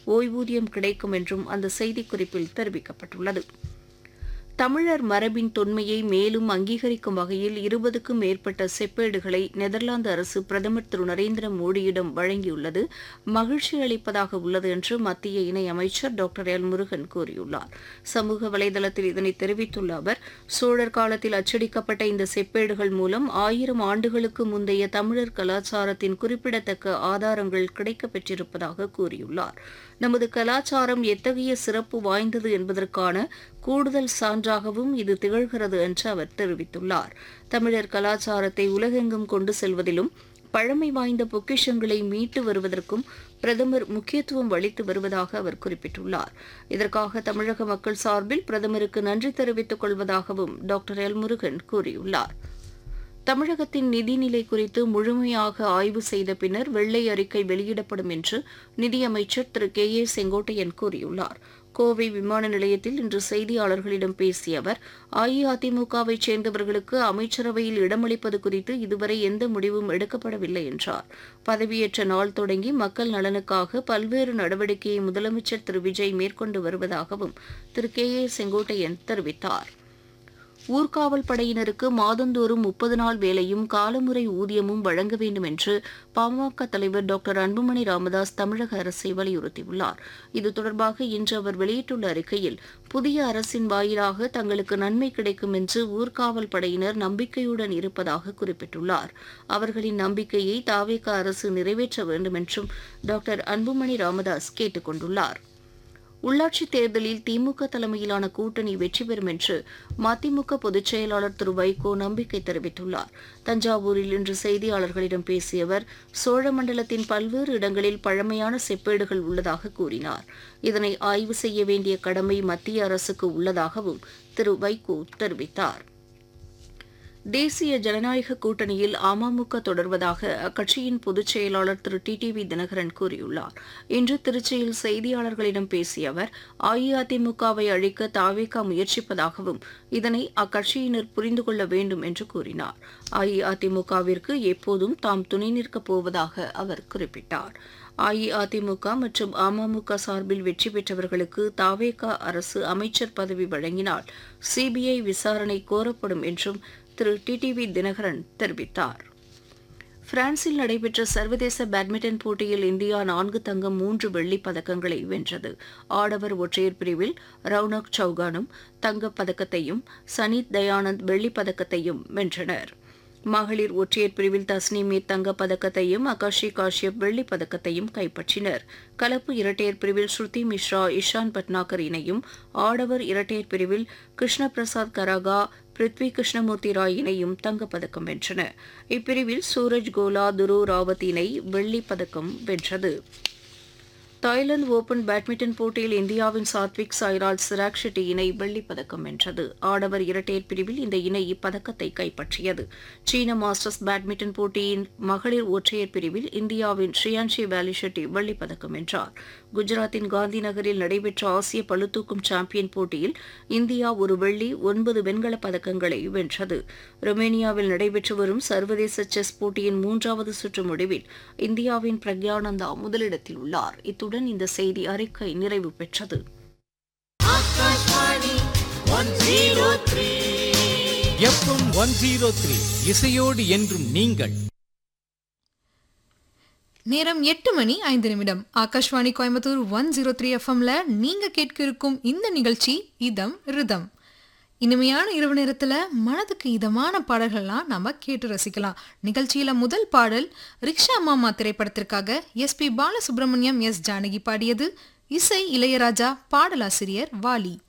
ஓய்வூதியம் கிடைக்கும் என்றும் அந்த செய்திக்குறிப்பில் தெரிவிக்கப்பட்டுள்ளது தமிழர் மரபின் தொன்மையை மேலும் அங்கீகரிக்கும் வகையில் இருபதுக்கும் மேற்பட்ட செப்பேடுகளை நெதர்லாந்து அரசு பிரதமர் திரு நரேந்திர மோடியிடம் வழங்கியுள்ளது மகிழ்ச்சி அளிப்பதாக உள்ளது என்று மத்திய இணையமைச்சர் டாக்டர் எல் முருகன் கூறியுள்ளார் சமூக வலைதளத்தில் இதனை தெரிவித்துள்ள அவர் சோழர் காலத்தில் அச்சடிக்கப்பட்ட இந்த செப்பேடுகள் மூலம் ஆயிரம் ஆண்டுகளுக்கு முந்தைய தமிழர் கலாச்சாரத்தின் குறிப்பிடத்தக்க ஆதாரங்கள் கிடைக்கப்பெற்றிருப்பதாக கூறியுள்ளார் நமது கலாச்சாரம் எத்தகைய சிறப்பு வாய்ந்தது என்பதற்கான கூடுதல் சான்றாகவும் இது திகழ்கிறது என்று அவர் தெரிவித்துள்ளார் தமிழர் கலாச்சாரத்தை உலகெங்கும் கொண்டு செல்வதிலும் பழமை வாய்ந்த பொக்கிஷங்களை மீட்டு வருவதற்கும் பிரதமர் முக்கியத்துவம் அளித்து வருவதாக அவர் குறிப்பிட்டுள்ளார் இதற்காக தமிழக மக்கள் சார்பில் பிரதமருக்கு நன்றி தெரிவித்துக் கொள்வதாகவும் டாக்டர் எல் முருகன் கூறியுள்ளார் தமிழகத்தின் நிதிநிலை குறித்து முழுமையாக ஆய்வு செய்த பின்னர் வெள்ளை அறிக்கை வெளியிடப்படும் என்று நிதியமைச்சர் திரு கே ஏ செங்கோட்டையன் கூறியுள்ளார் கோவை விமான நிலையத்தில் இன்று செய்தியாளர்களிடம் பேசிய அவர் அஇஅதிமுகவை சேர்ந்தவர்களுக்கு அமைச்சரவையில் இடமளிப்பது குறித்து இதுவரை எந்த முடிவும் எடுக்கப்படவில்லை என்றார் பதவியேற்ற நாள் தொடங்கி மக்கள் நலனுக்காக பல்வேறு நடவடிக்கையை முதலமைச்சர் திரு விஜய் மேற்கொண்டு வருவதாகவும் திரு கே ஏ செங்கோட்டையன் தெரிவித்தார் ஊர்காவல் படையினருக்கு மாதந்தோறும் முப்பது நாள் வேலையும் காலமுறை ஊதியமும் வழங்க வேண்டும் என்று பாமக தலைவர் டாக்டர் அன்புமணி ராமதாஸ் தமிழக அரசை வலியுறுத்தியுள்ளார் இது தொடர்பாக இன்று அவர் வெளியிட்டுள்ள அறிக்கையில் புதிய அரசின் வாயிலாக தங்களுக்கு நன்மை கிடைக்கும் என்று ஊர்காவல் படையினர் நம்பிக்கையுடன் இருப்பதாக குறிப்பிட்டுள்ளார் அவர்களின் நம்பிக்கையை தாவேக அரசு நிறைவேற்ற வேண்டும் என்றும் டாக்டர் அன்புமணி ராமதாஸ் கேட்டுக் கொண்டுள்ளார் உள்ளாட்சித் தேர்தலில் திமுக தலைமையிலான கூட்டணி வெற்றி பெறும் என்று மதிமுக பொதுச் செயலாளர் திரு வைகோ நம்பிக்கை தெரிவித்துள்ளார் தஞ்சாவூரில் இன்று செய்தியாளர்களிடம் பேசிய அவர் சோழமண்டலத்தின் பல்வேறு இடங்களில் பழமையான செப்பேடுகள் உள்ளதாக கூறினார் இதனை ஆய்வு செய்ய வேண்டிய கடமை மத்திய அரசுக்கு உள்ளதாகவும் திரு வைகோ தெரிவித்தார் தேசிய ஜனநாயக கூட்டணியில் அமமுக தொடர்வதாக அக்கட்சியின் பொதுச் செயலாளர் திரு டி டி வி தினகரன் கூறியுள்ளார் இன்று திருச்சியில் செய்தியாளர்களிடம் பேசிய அவர் அஇஅதிமுகவை அழிக்க தாவேகா முயற்சிப்பதாகவும் இதனை அக்கட்சியினர் புரிந்து கொள்ள வேண்டும் என்று கூறினார் அஇஅதிமுகவிற்கு எப்போதும் தாம் துணை நிற்கப் போவதாக அவர் குறிப்பிட்டார் அஇஅதிமுக மற்றும் அமமுக சார்பில் வெற்றி பெற்றவர்களுக்கு தாவேகா அரசு அமைச்சர் பதவி வழங்கினால் சிபிஐ விசாரணை கோரப்படும் என்றும் திரு டிடிவி தினகரன் தெரிவித்தார் பிரான்சில் நடைபெற்ற சர்வதேச பேட்மிண்டன் போட்டியில் இந்தியா நான்கு தங்கம் மூன்று வெள்ளிப் பதக்கங்களை வென்றது ஆடவர் ஒற்றையர் பிரிவில் ரவுனக் சௌகானும் தங்கப் பதக்கத்தையும் சனீத் தயானந்த் வெள்ளிப் பதக்கத்தையும் வென்றனர் மகளிர் ஒற்றையர் பிரிவில் தஸ்னீமீர் தங்கப் பதக்கத்தையும் அகாஷி காஷ்யப் வெள்ளிப் பதக்கத்தையும் கைப்பற்றினர் கலப்பு இரட்டையர் பிரிவில் ஸ்ருதி மிஸ்ரா இஷான் பட்னாகர் இணையும் ஆடவர் இரட்டையர் பிரிவில் கிருஷ்ண பிரசாத் கராகா பிருத்வி கிருஷ்ணமூர்த்தி ராய் இணையும் தங்கப்பதக்கம் வென்றன இப்பிரிவில் சூரஜ் கோலா துரு ராவத் இணை வெள்ளிப் பதக்கம் வென்றது தாய்லாந்து ஓபன் பேட்மிண்டன் போட்டியில் இந்தியாவின் சாத்விக் சாய்ராஜ் சிராக் ஷெட்டி இணை வெள்ளிப் பதக்கம் வென்றது ஆடவர் இரட்டையர் பிரிவில் இந்த இணை இப்பதக்கத்தை கைப்பற்றியது சீன மாஸ்டர்ஸ் பேட்மிண்டன் போட்டியின் மகளிர் ஒற்றையர் பிரிவில் இந்தியாவின் ஸ்ரீயான்ஷி வேலி ஷெட்டி வெள்ளிப் பதக்கம் வென்றார் குஜராத்தின் காந்தி நகரில் நடைபெற்ற ஆசிய பளுதூக்கும் சாம்பியன் போட்டியில் இந்தியா ஒரு வெள்ளி ஒன்பது வெண்கலப் பதக்கங்களை வென்றது ரொமேனியாவில் நடைபெற்று வரும் சர்வதேச செஸ் போட்டியின் மூன்றாவது சுற்று முடிவில் இந்தியாவின் பிரக்யானந்தா முதலிடத்தில் உள்ளார் இத்துடன் இந்த செய்தி அறிக்கை நிறைவு பெற்றது எஃப்எம் ஒன் ஜீரோ த்ரீ இசையோடு என்றும் நீங்கள் நேரம் எட்டு மணி ஐந்து நிமிடம் Akashvani Coimbatore one zero three எஃப்எம்ல நீங்க கேட்க இருக்கும் இந்த நிகழ்ச்சி இதம் ரிதம் இனிமையான இரவு நேரத்துல மனதுக்கு இதமான பாடல்கள்லாம் நம்ம கேட்டு ரசிக்கலாம் நிகழ்ச்சியில முதல் பாடல் ரிக்ஷா மாமா திரைப்படத்திற்காக S P Balasubrahmanyam S Janaki பாடியது இசை இளையராஜா பாடலாசிரியர் வாலி